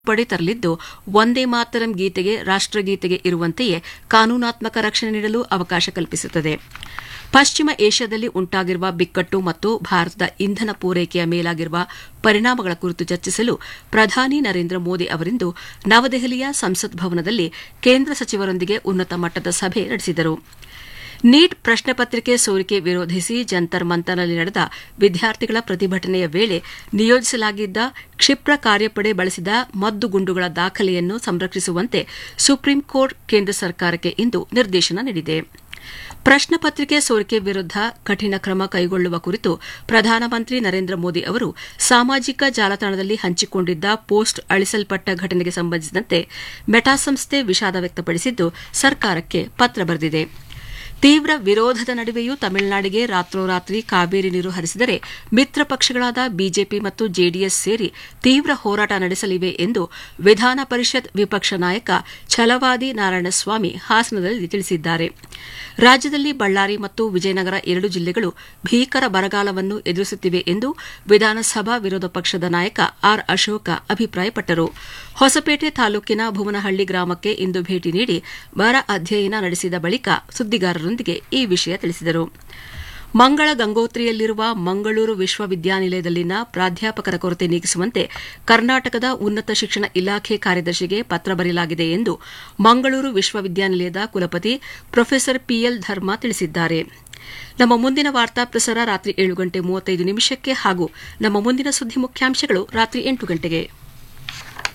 ತಿದ್ದುಪಡಿ ತರಲಿದ್ದು ಒಂದೇ ಮಾತರಂ ಗೀತೆಗೆ ರಾಷ್ಟಗೀತೆಗೆ ಇರುವಂತೆಯೇ ಕಾನೂನಾತ್ಮಕ ರಕ್ಷಣೆ ನೀಡಲು ಅವಕಾಶ ಕಲ್ಪಿಸುತ್ತದೆ ಪಶ್ಚಿಮ ಏಷ್ಯಾದಲ್ಲಿ ಉಂಟಾಗಿರುವ ಬಿಕ್ಕಟ್ಟು ಮತ್ತು ಭಾರತದ ಇಂಧನ ಪೂರೈಕೆಯ ಮೇಲಾಗಿರುವ ಪರಿಣಾಮಗಳ ಕುರಿತು ಚರ್ಚಿಸಲು ಪ್ರಧಾನಿ ನರೇಂದ್ರ ಮೋದಿ ಅವರಿಂದು ನವದೆಹಲಿಯ ಸಂಸತ್ ಭವನದಲ್ಲಿ ಕೇಂದ್ರ ಸಚಿವರೊಂದಿಗೆ ಉನ್ನತ ಮಟ್ಟದ ಸಭೆ ನಡೆಸಿದರು ನೀಟ್ ಪ್ರಶ್ನೆ ಪತ್ರಿಕೆ ಸೋರಿಕೆ ವಿರೋಧಿಸಿ ಜಂತರ್ ಮಂತರ್ನಲ್ಲಿ ನಡೆದ ವಿದ್ಯಾರ್ಥಿಗಳ ಪ್ರತಿಭಟನೆಯ ವೇಳೆ ನಿಯೋಜಿಸಲಾಗಿದ್ದ ಕ್ಷಿಪ್ರ ಕಾರ್ಯಪಡೆ ಬಳಸಿದ ಮದ್ದುಗುಂಡುಗಳ ದಾಖಲೆಯನ್ನು ಸಂರಕ್ಷಿಸುವಂತೆ ಸುಪ್ರೀಂ ಕೋರ್ಟ್ ಕೇಂದ್ರ ಸರ್ಕಾರಕ್ಕೆ ಇಂದು ನಿರ್ದೇಶನ ನೀಡಿದೆ ಪ್ರಶ್ನೆ ಪತ್ರಿಕೆ ಸೋರಿಕೆ ವಿರುದ್ದ ಕಠಿಣ ಕ್ರಮ ಕೈಗೊಳ್ಳುವ ಕುರಿತು ಪ್ರಧಾನಮಂತ್ರಿ ನರೇಂದ್ರ ಮೋದಿ ಅವರು ಸಾಮಾಜಿಕ ಜಾಲತಾಣದಲ್ಲಿ ಹಂಚಿಕೊಂಡಿದ್ದ ಪೋಸ್ಟ್ ಅಳಿಸಲ್ಪಟ್ಟ ಘಟನೆಗೆ ಸಂಬಂಧಿಸಿದಂತೆ ಮೆಟಾ ಸಂಸ್ಥೆ ವಿಷಾದ ವ್ಯಕ್ತಪಡಿಸಿದ್ದು ಸರ್ಕಾರಕ್ಕೆ ಪತ್ರ ಬರೆದಿದೆ ತೀವ್ರ ವಿರೋಧದ ನಡುವೆಯೂ ತಮಿಳುನಾಡಿಗೆ ರಾತ್ರೋರಾತ್ರಿ ಕಾವೇರಿ ನೀರು ಹರಿಸಿದರೆ ಮಿತ್ರ ಪಕ್ಷಗಳಾದ ಬಿಜೆಪಿ ಮತ್ತು ಜೆಡಿಎಸ್ ಸೇರಿ ತೀವ್ರ ಹೋರಾಟ ನಡೆಸಲಿವೆ ಎಂದು ವಿಧಾನ ಪರಿಷತ್ ವಿಪಕ್ಷ ನಾಯಕ ಛಲವಾದಿ ನಾರಾಯಣಸ್ವಾಮಿ ಹಾಸನದಲ್ಲಿ ತಿಳಿಸಿದ್ದಾರೆ ರಾಜ್ಯದಲ್ಲಿ ಬಳ್ಳಾರಿ ಮತ್ತು ವಿಜಯನಗರ ಎರಡು ಜಿಲ್ಲೆಗಳು ಭೀಕರ ಬರಗಾಲವನ್ನು ಎದುರಿಸುತ್ತಿವೆ ಎಂದು ವಿಧಾನಸಭಾ ವಿರೋಧ ಪಕ್ಷದ ನಾಯಕ ಆರ್ ಅಶೋಕ ಅಭಿಪ್ರಾಯಪಟ್ಟರು ಹೊಸಪೇಟೆ ತಾಲೂಕಿನ ಭುವನಹಳ್ಳಿ ಗ್ರಾಮಕ್ಕೆ ಇಂದು ಭೇಟಿ ನೀಡಿ ಬರ ಅಧ್ಯಯನ ನಡೆಸಿದ ಬಳಿಕ ಸುದ್ದಿಗಾರರೊಂದಿಗೆ ಈ ವಿಷಯ ತಿಳಿಸಿದರು ಮಂಗಳ ಗಂಗೋತ್ರಿಯಲ್ಲಿರುವ ಮಂಗಳೂರು ವಿಶ್ವವಿದ್ಯಾನಿಲಯದಲ್ಲಿನ ಪ್ರಾಧ್ಯಾಪಕರ ಕೊರತೆ ನೀಗಿಸುವಂತೆ ಕರ್ನಾಟಕದ ಉನ್ನತ ಶಿಕ್ಷಣ ಇಲಾಖೆ ಕಾರ್ಯದರ್ಶಿಗೆ ಪತ್ರ ಬರೆಯಲಾಗಿದೆ ಎಂದು ಮಂಗಳೂರು ವಿಶ್ವವಿದ್ಯಾನಿಲಯದ ಕುಲಪತಿ ಪ್ರೊಫೆಸರ್ ಪಿಎಲ್ ಧರ್ಮ ತಿಳಿಸಿದ್ದಾರೆ ನಮ್ಮ ಮುಂದಿನ ವಾರ್ತಾ ಪ್ರಸಾರ ರಾತ್ರಿ ಏಳು ಗಂಟೆ ಮೂವತ್ತೈದು ನಿಮಿಷಕ್ಕೆ ಹಾಗೂ ನಮ್ಮ ಮುಂದಿನ ಸುದ್ದಿ ಮುಖ್ಯಾಂಶಗಳು ರಾತ್ರಿ ಎಂಟು ಗಂಟೆಗೆ